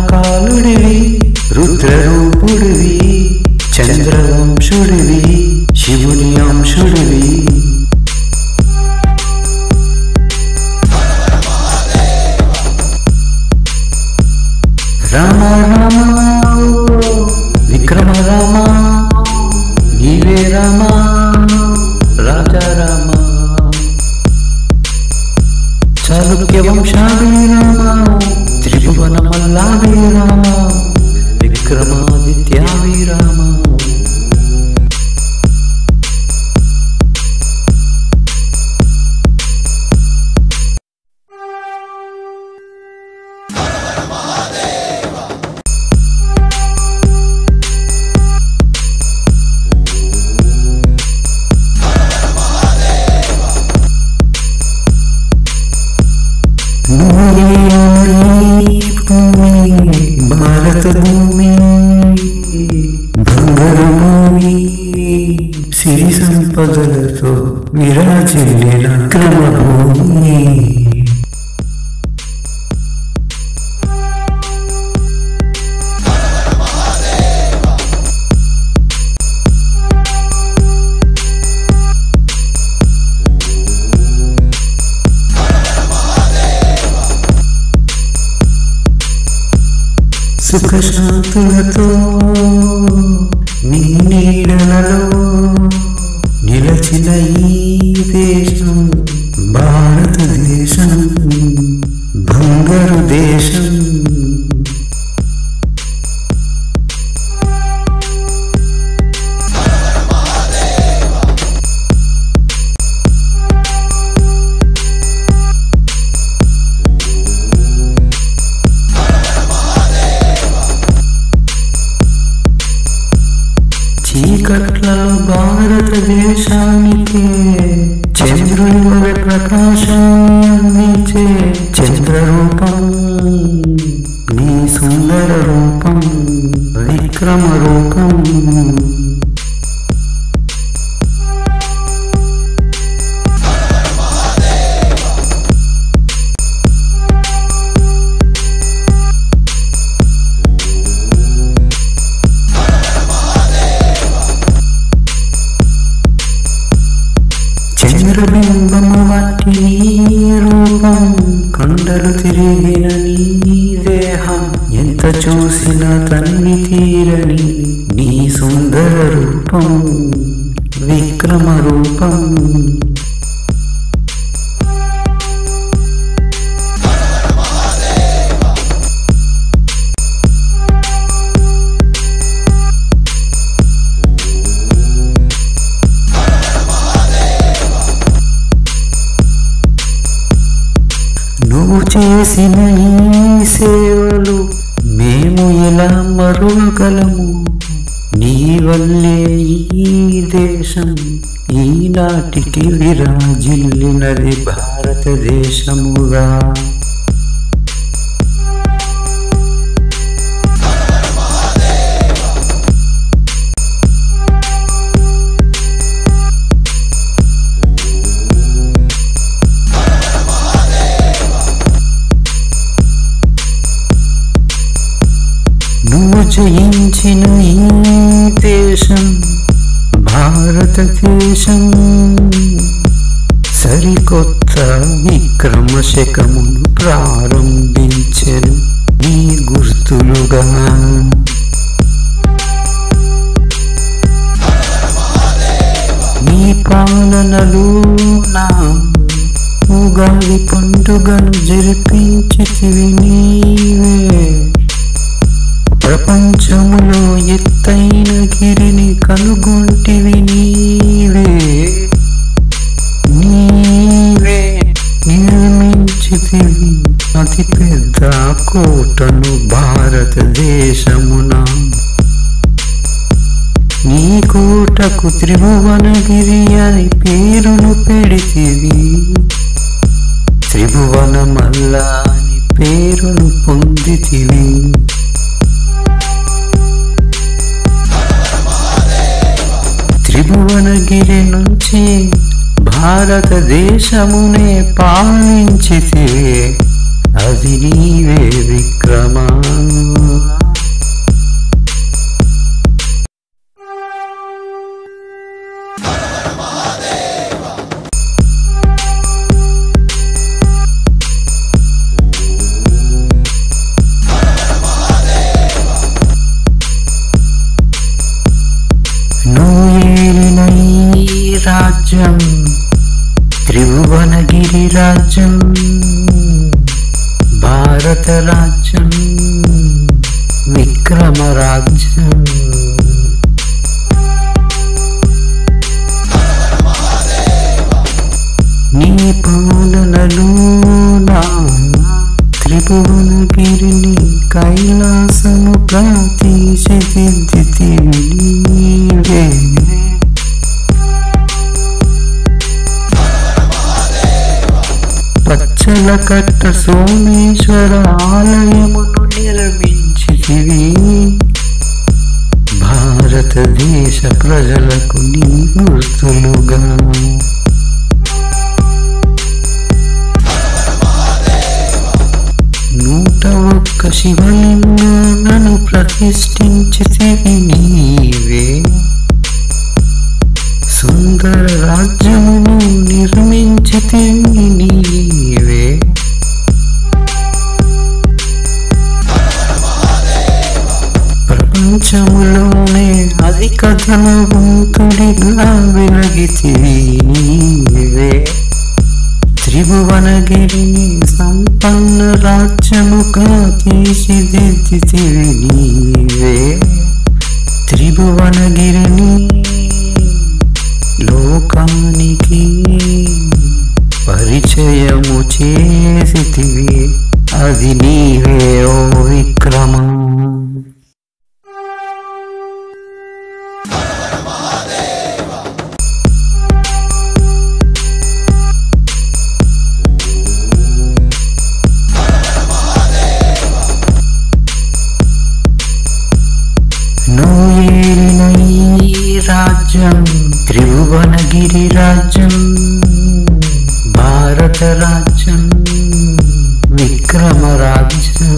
మహాకాలుడివి రుద్రరూపుడివి చంద్రవంశుడివి శివుని అంశుడివి రామ రామ విక్రమ రామ నీవే రామ రాజా రామ చాళుక్య వంశావే రామ త్రిభువన మల్లావే రామ విక్రమాదిత్యావే రామ భారత భూమి బంగారు భూమి సిరి సంపదలతో విరాజిల్లిన క్రమ భూమి సుఖశాంతులతో నీ నీడలలో నిలచిన ఈ దేశం భారతదేశం బంగారు దేశం చీకట్లలో భారతదేశానికి చంద్రుని వలె ప్రకాశం అందించే చంద్ర రూపం నీ సుందర రూపం విక్రమ రూపం చంద్రబింబము వంటి నీ రూపం కొండలు తిరిగిన నీ దేహం ఎంత చూసినా తనివి తీరని నీ సుందర రూపం విక్రమ రూపం నువ్వు చేసిన ఈ సేవలు మేము ఎలా మరువగలము నీ వల్లే ఈ దేశం ఈనాటికి విరాజిల్లినది భారతదేశముగా నువ్వు జయించిన ఈ దేశం భారతదేశం సరికొత్త విక్రమ శకమును ప్రారంభించెను నీ గుర్తులుగా నీ పాలనలు నా ఉగాది పండుగను జరిపించితివి నీవే ప్రపంచములో ఎత్తైన గిరిని కనుగొంటివి నీవే నీవే నిర్మించితివి అతి పెద్ద కోటను భారతదేశమున నీ కోటకు త్రిభువనగిరి అని పేరును పెడితివి త్రిభువన మల్లా అని పేరును పొందితివి త్రిభువనగిరి నుంచి భారతదేశమునే పాలించితే అది నీవే విక్రమా రాజ్యం త్రిభువనగిరి రాజ్యం భారత రాజ్యం విక్రమ రాజ్యం నీ పాలనలో నా త్రిభువనగిరిని కైలాసముగా తీర్చిదిద్దితివి నీవే పచ్చల కట్ట సోమేశ్వర ఆలయమును నిర్మించితివి భారతదేశ ప్రజలకు నీ గుర్తులుగా నూట ఒక్క శివలింగాలను ప్రతిష్ఠించితివి నీవే సుందర రాజ్యమును నిర్మించితివి నీవే ప్రపంచములోనే అధిక ధనవంతుడిగా వెలగితివి నీవే త్రిభువనగిరిని సంపన్న రాజ్యముగా తీర్చిదిద్దితివి నీవే త్రిభువనగిరిని లోకానికి పరిచయము చేసితివి అది నీవే ఓ విక్రమం నూయేలిన ఈ రాజ్యం త్రిభువనగిరి రాజ్యం భారత రాజ్యం విక్రమ రాజ్యం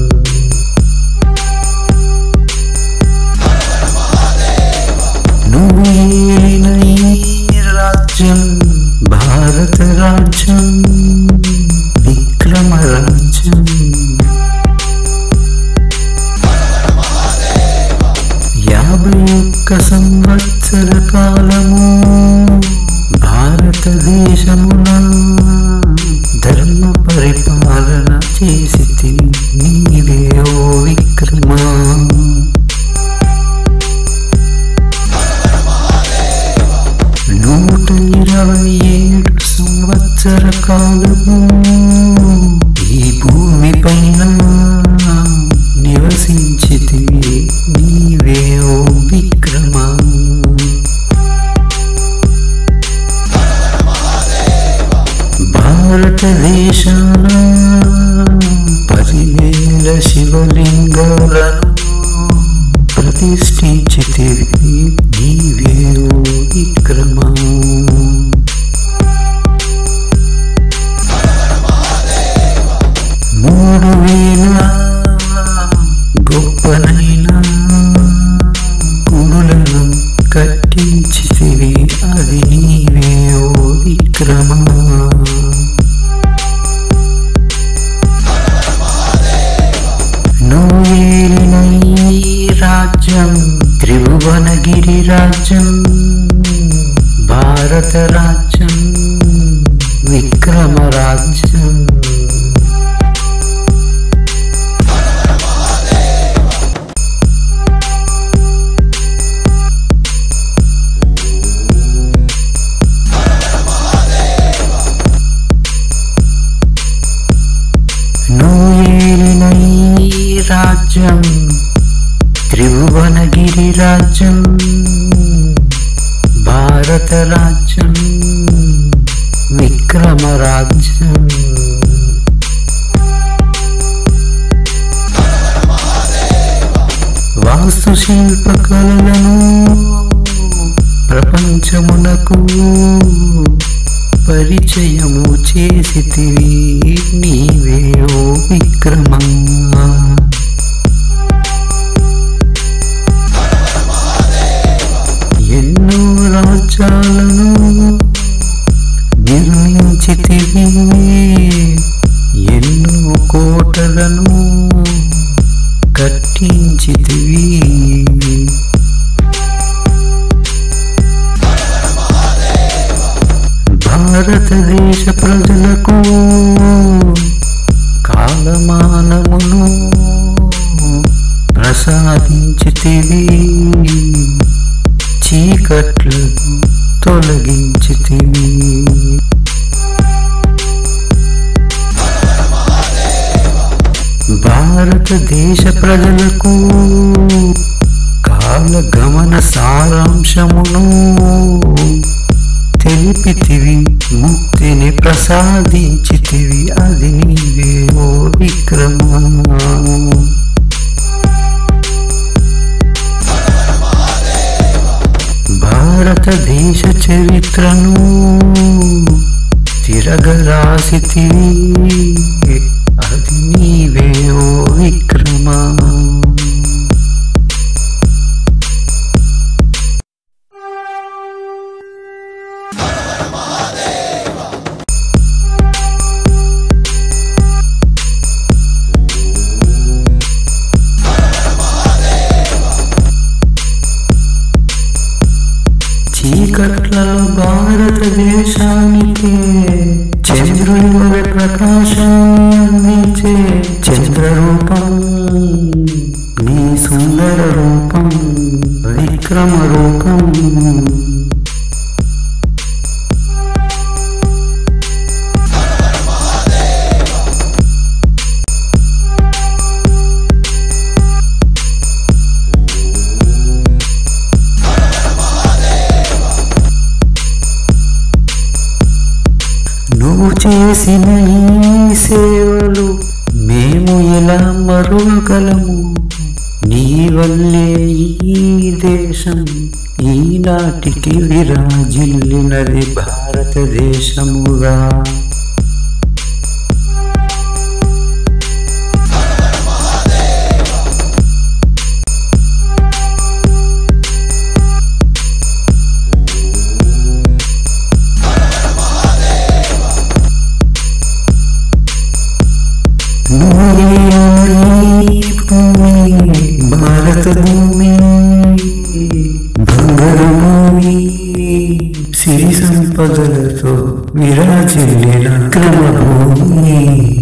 నువ్వు ఏలిన ఈ రాజ్యం భారత రాజ్యం విక్రమ రాజ్యం యాభై ఒక్క సంవత్సర కాలము భారతదేశమున ధర్మ పరిపాలన చేసి నీవే ఓ విక్రమా నూట ఇరవై ఏడు సంవత్సర కాలము ఈ భూమి పైన నివసించితివి నీవే ఓ విక్రమా భారతదేశాన పదివేల శివలింగాలను ప్రతిష్ఠించితివి నీవే ఓ విక్రమా మూడు వేల గొప్పనైన గుడులను కట్టించితివి అది నీవే ఓ విక్రమా నువ్వేలిన ఈ రాజ్యం త్రిభువనగిరి రాజ్యం భారత రాజ్యం విక్రమ రాజ్యం నువ్వేలిన ఈ రాజ్యం త్రిభువనగిరి రాజ్యం భారత రాజ్యం విక్రమ రాజ్యం వాస్తుశిల్ప కళలను ప్రపంచమునకు పరిచయము చేసితివి నీవే ఓ విక్రమా ఎన్నో రాజ్యాలను నిర్మించితివి ఎన్నో కోటలను కట్టించితివి ప్రసాదించితివి చీకట్లు తొలగించితివి భారతదేశ ప్రజలకు కాలగమన సారాంశమును తెలిపితివి ముక్తిని ప్రసాదించితివి అది నీవే ఓ విక్రమ భారతదేశ చరిత్రను తిరగరాసితివి అది నీవే ఓ విక్రమ చీకట్లలో భారతదేశానికి చంద్రుని వలె ప్రకాశాన్ని అందించే చంద్ర రూపం నీ సుందర రూపం విక్రమ రూపం నువ్వు చేసిన ఈ సేవలు మేము ఎలా మరువగలము నీ వల్లే ఈ దేశం ఈనాటికి విరాజిల్లినది భారతదేశముగా భారత భూమి బంగారు భూమి సిరి సంపదలతో విరాజిల్లిన క్రమభూమి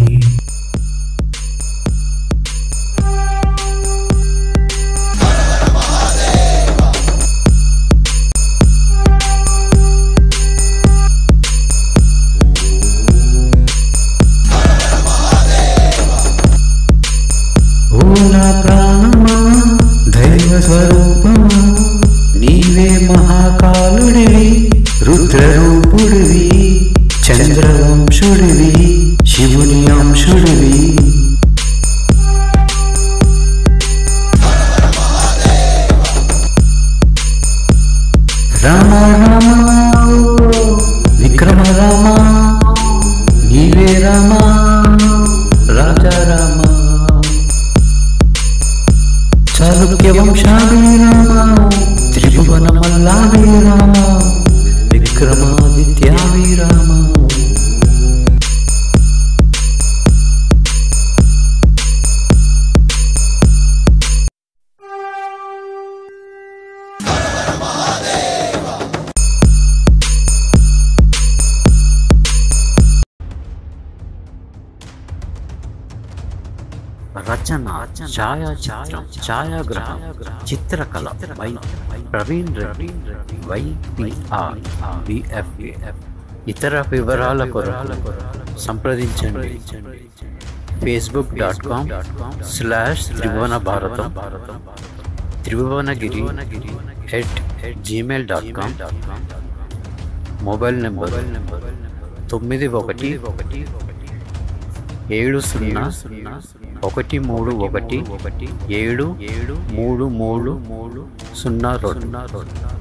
ఓ నా ప్రాణమా దైవ స్వరూపమా నీవే మహాకాలుడివి రుద్రరూపుడివి చంద్రవంశుడివి శివుని అంశుడివి రామ రామ విక్రమ రామ నీవే రామ రాజా రామ చాళుక్య వంశాభిరామ త్రిభువన మల్లాభిరామ విక్రమాదిత్యాభిరామ రచన ఛాయాచిత్రం ఛాయాగ్రహం చిత్రకళ Y Praveen Reddy YPR BFA ఇతర వివరాల కొరకు సంప్రదించండి Facebook dot com slash Tribhuvana Bharatam Tribhuvanagiri at Gmail dot com mobile number తొమ్మిది ఒకటి ఒకటి ఏడు సున్నా సున్నా ఒకటి మూడు ఒకటి ఒకటి ఏడు ఏడు మూడు మూడు మూడు సున్నా రెండు